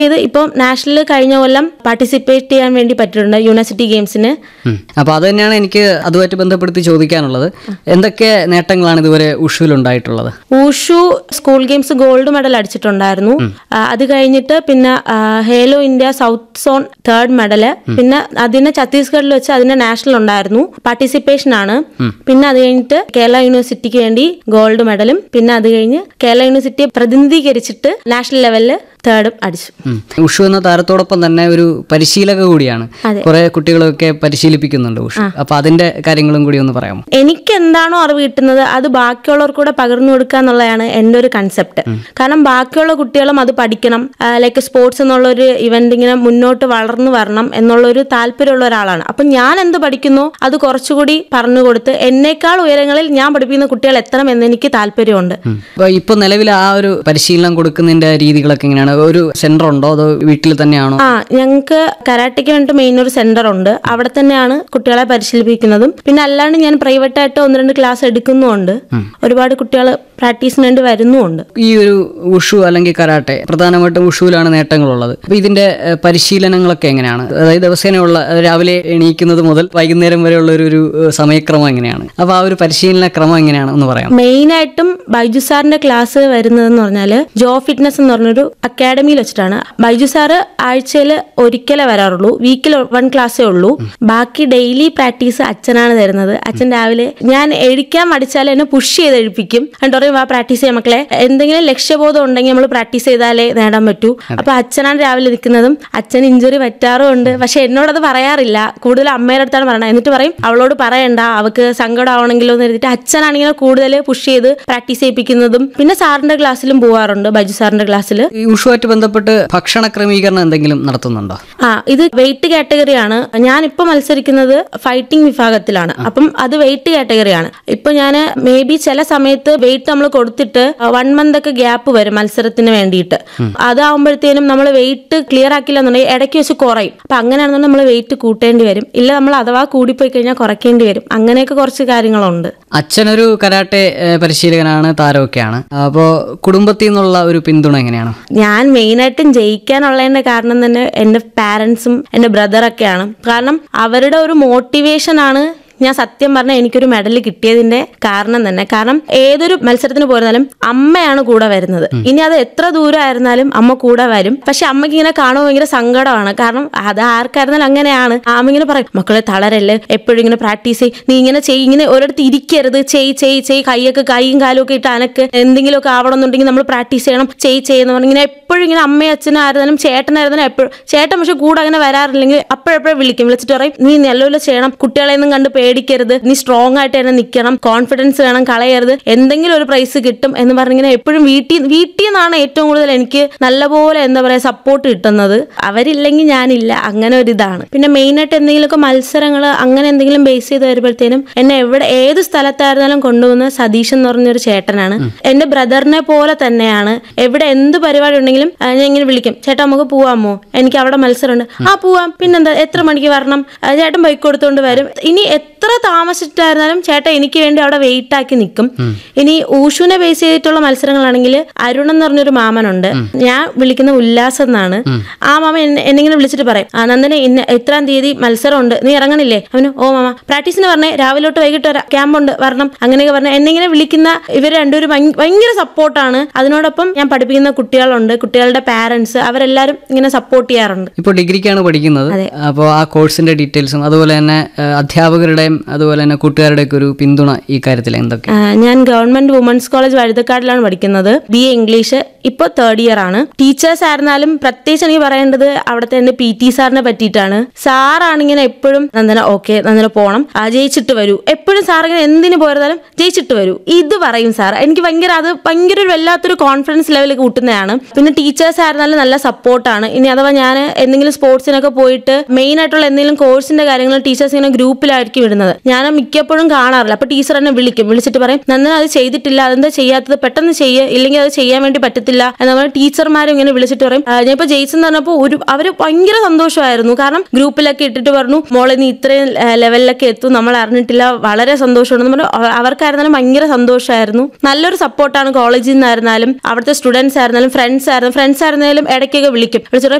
ഇത് ഇപ്പം നാഷണൽ കഴിഞ്ഞ കൊല്ലം പാർട്ടിസിപ്പേറ്റ് ചെയ്യാൻ വേണ്ടി പറ്റിയിട്ടുണ്ട് യൂണിവേഴ്സിറ്റി ഗെയിംസിന് ഉം. അപ്പൊ അത് തന്നെയാണ് എനിക്ക് അതുമായിട്ട് ബന്ധപ്പെടുത്തി ചോദിക്കാനുള്ളത് എന്തൊക്കെ നേട്ടങ്ങളാണ് ഇതുവരെ ഉഷുവിലുണ്ടായിട്ടുള്ളത് wushu school games gold medal അടിച്ചിട്ടുണ്ടായിരുന്നു ആ, അത് കഴിഞ്ഞിട്ട് പിന്നെ ആ, hello India south zone third medal പിന്നെ അതിന് ഛത്തീസ്ഗഡിൽ വെച്ച് അതിന്റെ നാഷണൽ ഉണ്ടായിരുന്നു പാർട്ടിസിപ്പേഷൻ ആണ് പിന്നെ അത് കഴിഞ്ഞിട്ട് കേരള യൂണിവേഴ്സിറ്റിക്ക് വേണ്ടി ഗോൾഡ് മെഡലും പിന്നെ അത് കഴിഞ്ഞ് കേരള യൂണിവേഴ്സിറ്റിയെ പ്രതിനിധീകരിച്ചിട്ട് നാഷണൽ ലെവലിൽ തേർഡും അടിച്ചു ഉം. ഉഷു എന്ന താരത്തോടൊപ്പം തന്നെ ഒരു പരിശീലക കൂടിയാണ് അതെ. കുറെ കുട്ടികളൊക്കെ പരിശീലിപ്പിക്കുന്നുണ്ട് ഉഷു അപ്പൊ അതിന്റെ കാര്യങ്ങളും കൂടി ഒന്ന് പറയാമോ എനിക്ക് എന്താണോ അറിവ് കിട്ടുന്നത് അത് ബാക്കിയുള്ളവർക്ക് കൂടെ പകർന്നു കൊടുക്കുക എന്നുള്ളതാണ് എൻ്റെ ഒരു കൺസെപ്റ്റ് കാരണം ബാക്കിയുള്ള കുട്ടികളും അത് പഠിക്കണം ലൈക്ക് സ്പോർട്സ് എന്നുള്ള ഒരു ഇവന്റ് ഇങ്ങനെ മുന്നോട്ട് വളർന്നു വരണം എന്നുള്ള ഒരു താല്പര്യമുള്ള ഒരാളാണ് അപ്പം ഞാൻ എന്ത് പഠിക്കുന്നു അത് കുറച്ചുകൂടി പറഞ്ഞു കൊടുത്ത് എന്നേക്കാൾ ഉയരങ്ങളിൽ ഞാൻ പഠിപ്പിക്കുന്ന കുട്ടികൾ എത്തണം എന്ന് എനിക്ക് താല്പര്യമുണ്ട് ഉം. അപ്പൊ ഇപ്പൊ നിലവിൽ ആ ഒരു പരിശീലനം കൊടുക്കുന്നതിന്റെ രീതികളൊക്കെ എങ്ങനെയാണ് ഒരു സെന്റർ ഉണ്ടോ അതോ വീട്ടിൽ തന്നെയാണോ ആ ഞങ്ങൾക്ക് കരാട്ടയ്ക്ക് വേണ്ടി മെയിൻ ഒരു സെന്റർ ഉണ്ട് അവിടെ തന്നെയാണ് കുട്ടികളെ പരിശീലിപ്പിക്കുന്നതും പിന്നെ അല്ലാണ്ട് ഞാൻ പ്രൈവറ്റ് ആയിട്ട് ഒന്ന് രണ്ട് ക്ലാസ് എടുക്കുന്നുമുണ്ട് ഒരുപാട് കുട്ടികൾ പ്രാക്ടീസിന് വേണ്ടി വരുന്നുമുണ്ട് ഈ ഒരു ഉഷു അല്ലെങ്കിൽ കരാട്ടെ പ്രധാനമായിട്ടും ഉഷുവിലാണ് നേട്ടങ്ങളുള്ളത് അപ്പൊ ഇതിന്റെ ഏഹ്, പരിശീലനങ്ങളൊക്കെ എങ്ങനെയാണ് അതായത് ദിവസേനയുള്ള അഹ് രാവിലെ എണീക്കുന്നത് മുതൽ വൈകുന്നേരം വരെയുള്ള ഒരു ഒരു ഏഹ്, സമയക്രമം എങ്ങനെയാണ് അപ്പൊ ആ ഒരു പരിശീലന ക്രമം എങ്ങനെയാണ് ഒന്ന് പറയാം മെയിൻ ആയിട്ടും ബൈജു സാറിന്റെ ക്ലാസ് വരുന്നതെന്ന് പറഞ്ഞാൽ ജോ ഫിറ്റ്നസ് എന്ന് പറഞ്ഞൊരു അക്കാഡമിയിൽ വെച്ചിട്ടാണ് ബൈജു സാറ് ആഴ്ചയിൽ ഒരിക്കലേ വരാറുള്ളൂ വീക്കിൽ വൺ ക്ലാസ്സേ ഉള്ളൂ ബാക്കി ഡെയിലി പ്രാക്ടീസ് അച്ഛനാണ് തരുന്നത് അച്ഛൻ രാവിലെ ഞാൻ എഴുതിക്കാൻ മടിച്ചാൽ എന്നെ പുഷ് ചെയ്ത് എഴുപ്പിക്കും എന്നിട്ട് പറയും വാ പ്രാക്ടീസ് ചെയ്യാം മക്കളെ എന്തെങ്കിലും ലക്ഷ്യബോധം ഉണ്ടെങ്കിൽ നമ്മൾ പ്രാക്ടീസ് ചെയ്താലേ നേടാൻ പറ്റൂ അപ്പൊ അച്ഛനാണ് രാവിലെ നിൽക്കുന്നതും അച്ഛൻ ഇഞ്ചുറി പറ്റാറും ഉണ്ട് പക്ഷെ എന്നോടത് പറയാറില്ല കൂടുതൽ അമ്മയുടെ അടുത്താണ് പറയണത് എന്നിട്ട് പറയും അവളോട് പറയണ്ട അവക്ക് സങ്കടം ആവണമെങ്കിലോ എന്ന് എഴുതിയിട്ട് അച്ഛനാണെങ്കിൽ കൂടുതൽ പുഷ് ചെയ്ത് പ്രാക്ടീസ് ചെയ്യിപ്പിക്കുന്നതും പിന്നെ സാറിന്റെ ക്ലാസ്സിലും പോവാറുണ്ട് ബൈജു സാറിന്റെ ക്ലാസ്സിൽ ഈ ഉഷുമായിട്ട് ബന്ധപ്പെട്ട് ഭക്ഷണ ക്രമീകരണം എന്തെങ്കിലും നടത്തുന്നുണ്ടോ ആ ഇത് വെയിറ്റ് കാറ്റഗറിയാണ് ഞാൻ ഇപ്പൊ മത്സരിക്കുന്നത് ഫൈറ്റിംഗ് വിഭാഗത്തിലാണ് അപ്പം അത് വെയിറ്റ് കാറ്റഗറിയാണ് ഇപ്പൊ ഞാൻ മേ ബി ചില സമയത്ത് വെയിറ്റ് നമ്മൾ കൊടുത്തിട്ട് വൺ മന്ത് ഒക്കെ ഗ്യാപ്പ് വരും മത്സരത്തിന് വേണ്ടിയിട്ട് അതാവുമ്പോഴത്തേനും നമ്മൾ വെയിറ്റ് ക്ലിയർ ആക്കില്ല എന്നുണ്ടെങ്കിൽ ഇടയ്ക്ക് വെച്ച് കുറയും അപ്പൊ അങ്ങനെയാണെന്നുണ്ടെങ്കിൽ നമ്മൾ വെയിറ്റ് കൂട്ടേണ്ടി വരും ഇല്ല നമ്മൾ അഥവാ കൂടിപ്പോയി കഴിഞ്ഞാൽ കുറയ്ക്കേണ്ടി വരും അങ്ങനെയൊക്കെ കുറച്ച് കാര്യങ്ങളുണ്ട് അച്ഛനൊരു കരാട്ടെ ഏഹ്, പരിശീലകനാണ് താരമൊക്കെയാണ് അപ്പോൾ കുടുംബത്തിൽ നിന്നുള്ള ഒരു പിന്തുണ എങ്ങനെയാണ് ഞാൻ മെയിനായിട്ടും ജയിക്കാനുള്ളതിന്റെ കാരണം തന്നെ എൻ്റെ പാരൻസും എൻ്റെ ബ്രദറൊക്കെയാണ് കാരണം അവരുടെ ഒരു മോട്ടിവേഷൻ ആണ് ഞാൻ സത്യം പറഞ്ഞാൽ എനിക്കൊരു മെഡൽ കിട്ടിയതിന്റെ കാരണം തന്നെ കാരണം ഏതൊരു മത്സരത്തിന് പോയിരുന്നാലും അമ്മയാണ് കൂടെ വരുന്നത് ഇനി അത് എത്ര ദൂരമായിരുന്നാലും അമ്മ കൂടെ വരും പക്ഷെ അമ്മയ്ക്ക് ഇങ്ങനെ കാണുമ്പോൾ ഭയങ്കര സങ്കടമാണ് കാരണം അത് ആർക്കായിരുന്നാലും അങ്ങനെയാണ് അമ്മ ഇങ്ങനെ പറയും മക്കളെ തളരല്ലേ എപ്പോഴും ഇങ്ങനെ പ്രാക്ടീസ് ചെയ്യ് നീ ഇങ്ങനെ ചെയ്യ് ഇങ്ങനെ ഒരിടത്ത് ഇരിക്കരുത് ചെയ് ചെയ് ചെയ് കൈയൊക്കെ കൈയും കാലും ഒക്കെ ഇട്ട് അനക്ക് എന്തെങ്കിലുമൊക്കെ ആവണമെന്നുണ്ടെങ്കിൽ നമ്മൾ പ്രാക്ടീസ് ചെയ്യണം ചെയ് ചെയ്യുന്ന പറഞ്ഞ് ഇങ്ങനെ എപ്പോഴും ഇങ്ങനെ അമ്മയും അച്ഛനായിരുന്നാലും ചേട്ടനായിരുന്നാലും എപ്പോഴും ചേട്ടൻ പക്ഷെ കൂടെ അങ്ങനെ വരാറില്ലെങ്കിൽ അപ്പോഴെപ്പോഴും വിളിക്കും വിളിച്ചിട്ട് പറയും നീ നല്ലപോലെ ചെയ്യണം കുട്ടികളെ ഒന്നും കണ്ട് പേടിക്കരുത് നീ സ്ട്രോങ് ആയിട്ട് തന്നെ നിൽക്കണം കോൺഫിഡൻസ് വേണം കളയരുത് എന്തെങ്കിലും ഒരു പ്രൈസ് കിട്ടും എന്ന് പറഞ്ഞിങ്ങനെ എപ്പോഴും വീട്ടിൽ വീട്ടിൽ നിന്നാണ് ഏറ്റവും കൂടുതൽ എനിക്ക് നല്ലപോലെ എന്താ പറയാ സപ്പോർട്ട് കിട്ടുന്നത് അവരില്ലെങ്കിൽ ഞാനില്ല അങ്ങനെ ഒരു ഇതാണ് പിന്നെ മെയിൻ ആയിട്ട് എന്തെങ്കിലുമൊക്കെ മത്സരങ്ങൾ അങ്ങനെ എന്തെങ്കിലും ബേസ് ചെയ്ത് വരുമ്പോഴത്തേനും എന്നെ എവിടെ ഏത് സ്ഥലത്തായിരുന്നാലും കൊണ്ടുപോകുന്ന സതീഷ് എന്ന് പറഞ്ഞൊരു ചേട്ടനാണ് എന്റെ ബ്രദറിനെ പോലെ തന്നെയാണ് എവിടെ എന്ത് പരിപാടി ഉണ്ടെങ്കിലും ആ, ഞാൻ ഇങ്ങനെ വിളിക്കും ചേട്ടാ നമുക്ക് പോവാമോ എനിക്ക് അവിടെ മത്സരമുണ്ട് ആ പോവാം പിന്നെന്താ എത്ര മണിക്ക് വരണം ആ, ചേട്ടൻ ബൈക്ക് കൊടുത്തോണ്ട് വരും ഇനി എത്ര താമസിച്ചിട്ടായിരുന്നാലും ചേട്ടൻ എനിക്ക് വേണ്ടി അവിടെ വെയിറ്റ് ആക്കി നിൽക്കും ഇനി ഊഷുവിനെ ബേസ് ചെയ്തിട്ടുള്ള മത്സരങ്ങളാണെങ്കിൽ അരുൺ എന്ന് പറഞ്ഞൊരു മാമനുണ്ട് ഞാൻ വിളിക്കുന്ന ഉല്ലാസ് എന്നാണ് ആ മാമ എന്നെ എന്നെങ്കിലും വിളിച്ചിട്ട് പറയും ആ നന്ദന ഇന്ന എത്രാം തീയതി മത്സരമുണ്ട് നീ ഇറങ്ങണില്ലേ അവന് ഓ മാമ പ്രാക്ടീസിന് പറഞ്ഞേ രാവിലെ തൊട്ട് വൈകിട്ട് വരാം ക്യാമ്പുണ്ട് വരണം അങ്ങനെയൊക്കെ പറഞ്ഞ എന്നെങ്ങനെ വിളിക്കുന്ന ഇവർ രണ്ടുപേരും ഭയങ്ക- ഭയങ്കര സപ്പോർട്ടാണ് അതിനോടൊപ്പം ഞാൻ പഠിപ്പിക്കുന്ന കുട്ടികളുണ്ട് കുട്ടികളുടെ പാരന്റ്സ് അവരെല്ലാരും ഇങ്ങനെ സപ്പോർട്ട് ചെയ്യാറുണ്ട് ഇപ്പോൾ ഡിഗ്രിക്കാണ് പഠിക്കുന്നത് അപ്പോൾ ആ കോഴ്സിന്റെ ഡീറ്റെയിൽസും അതുപോലെ തന്നെ ഏഹ്, അധ്യാപകരുടെയും അതുപോലെ തന്നെ കൂട്ടുകാരുടെയൊക്കെ ഒരു പിന്തുണ ഈ കാര്യത്തിൽ എന്തൊക്കെ ആ, ഞാൻ ഗവൺമെന്റ് വുമൻസ് കോളേജ് വഴുതക്കാടിലാണ് പഠിക്കുന്നത് ബി എ ഇംഗ്ലീഷ് ഇപ്പോൾ തേർഡ് ഇയർ ആണ് ടീച്ചേഴ്സ് ആയിരുന്നാലും പ്രത്യേകിച്ച് എനിക്ക് പറയേണ്ടത് അവിടുത്തെ എന്റെ പി ടി സാറിനെ പറ്റിയിട്ടാണ് സാറാണിങ്ങനെ എപ്പോഴും നന്ദന ഓക്കെ നന്ദന പോണം ആ, ജയിച്ചിട്ട് വരൂ എപ്പോഴും സാർ ഇങ്ങനെ എന്തിനു പോയിരുന്നാലും ജയിച്ചിട്ട് വരൂ ഇത് പറയും സാർ എനിക്ക് ഭയങ്കര അത് ഭയങ്കര ഒരു വല്ലാത്തൊരു കോൺഫിഡൻസ് ലെവൽ കൂട്ടുന്നതാണ് പിന്നെ ടീച്ചേഴ്സ് ആയിരുന്നാലും നല്ല സപ്പോർട്ടാണ് ഇനി അഥവാ ഞാൻ എന്തെങ്കിലും സ്പോർട്സിനൊക്കെ പോയിട്ട് മെയിൻ ആയിട്ടുള്ള എന്തെങ്കിലും കോഴ്സിന്റെ കാര്യങ്ങൾ ടീച്ചേഴ്സ് ഇങ്ങനെ ഗ്രൂപ്പിലായിരിക്കും ഇടുന്നത് ചെയ്യുന്നത് ഞാൻ മിക്കപ്പോഴും കാണാറില്ല അപ്പൊ ടീച്ചർ എന്നെ വിളിക്കും വിളിച്ചിട്ട് പറയും നന്ദന അത് ചെയ്തിട്ടില്ല അതെന്താ ചെയ്യാത്തത് പെട്ടെന്ന് ചെയ്യ് ഇല്ലെങ്കിൽ അത് ചെയ്യാൻ വേണ്ടി പറ്റത്തില്ല എന്ന് പറഞ്ഞാൽ ടീച്ചർമാരും ഇങ്ങനെ വിളിച്ചിട്ട് പറയും "ആ, ഞാൻ ഇപ്പൊ ജയിച്ചെന്ന് പറഞ്ഞപ്പോൾ ഒരു അവര് ഭയങ്കര സന്തോഷമായിരുന്നു കാരണം ഗ്രൂപ്പിലൊക്കെ ഇട്ടിട്ട് പറഞ്ഞു മോളെ നീ ഇത്രയും ആ, ലെവലിലൊക്കെ എത്തും നമ്മൾ അറിഞ്ഞിട്ടില്ല വളരെ സന്തോഷമുണ്ടെന്ന് പറഞ്ഞു അവ- അവർക്കായിരുന്നാലും ഭയങ്കര സന്തോഷമായിരുന്നു നല്ലൊരു സപ്പോർട്ടാണ് കോളേജിൽ നിന്നായിരുന്നാലും അവിടുത്തെ സ്റ്റുഡൻസ് ആയിരുന്നാലും ഫ്രണ്ട്സ് ആയിരുന്നു ഫ്രണ്ട്സ് ആയിരുന്നാലും ഇടയ്ക്കൊക്കെ വിളിക്കും വിളിച്ചിട്ട്